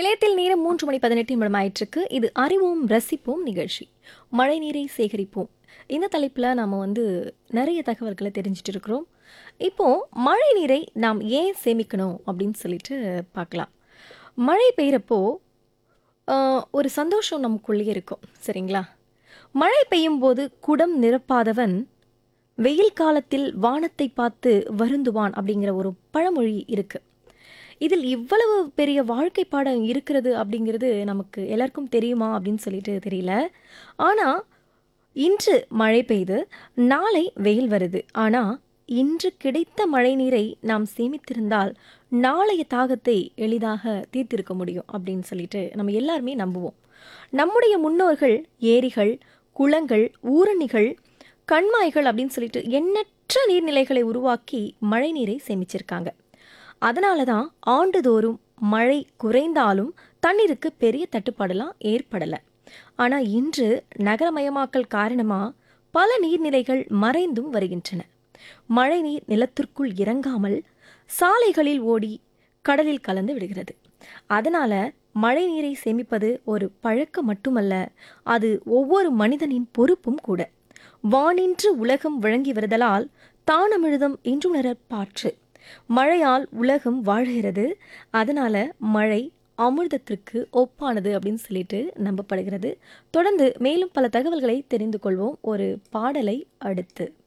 நிலையத்தில் நேரம் மூன்று மணி பதினெட்டு நிமிடம் ஆயிட்டிருக்கு இது அறிவோம் ரசிப்போம் நிகழ்ச்சி மழை நீரை சேகரிப்போம் இந்த தலைப்பில் நாம் வந்து நிறைய தகவல்களை தெரிஞ்சிட்டு இருக்கிறோம் இப்போ மழை நீரை நாம் ஏன் சேமிக்கணும் அப்படின்னு சொல்லிட்டு பார்க்கலாம் மழை பெய்கிறப்போ ஆஹ், ஒரு சந்தோஷம் நமக்குள்ளேயே இருக்கும் சரிங்களா மழை பெய்யும் போது குடம் நிரப்பாதவன் வெயில் காலத்தில் வானத்தை பார்த்து வருந்துவான் அப்படிங்கிற ஒரு பழமொழி இருக்கு இதில் இவ்வளவு பெரிய வாழ்க்கை பாடம் இருக்கிறது அப்படிங்கிறது நமக்கு எல்லாருக்கும் தெரியுமா அப்படின்னு சொல்லிட்டு தெரியல ஆனால் இன்று மழை பெய்து நாளை வெயில் வருது ஆனால் இன்று கிடைத்த மழை நீரை நாம் சேமித்திருந்தால் நாளைய தாகத்தை எளிதாக தீர்த்திருக்க முடியும் அப்படின்னு சொல்லிட்டு நம்ம எல்லாருமே நம்புவோம் நம்முடைய முன்னோர்கள் ஏரிகள் குளங்கள் ஊரணிகள் கண்மாய்கள் அப்படின்னு சொல்லிட்டு எண்ணற்ற நீர்நிலைகளை உருவாக்கி மழை நீரை சேமிச்சிருக்காங்க அதனால தான் ஆண்டுதோறும் மழை குறைந்தாலும் தண்ணீருக்கு பெரிய தட்டுப்பாடெல்லாம் ஏற்படலை ஆனால் இன்று நகரமயமாக்கல் காரணமாக பல நீர்நிலைகள் மறைந்தும் வருகின்றன மழை நீர் நிலத்திற்குள் இறங்காமல் சாலைகளில் ஓடி கடலில் கலந்து விடுகிறது அதனால மழை நீரை சேமிப்பது ஒரு பழக்கம் மட்டுமல்ல அது ஒவ்வொரு மனிதனின் பொறுப்பும் கூட வானின்று உலகம் வழங்கி வருதலால் தானமிழுதம் இன்றுணரப் பாற்று மழையால் உலகம் வாழ்கிறது அதனால மழை அமிர்தத்திற்கு ஒப்பானது அப்படின்னு சொல்லிட்டு நம்பப்படுகிறது தொடர்ந்து மேலும் பல தகவல்களை தெரிந்து கொள்வோம் ஒரு பாடலை அடுத்து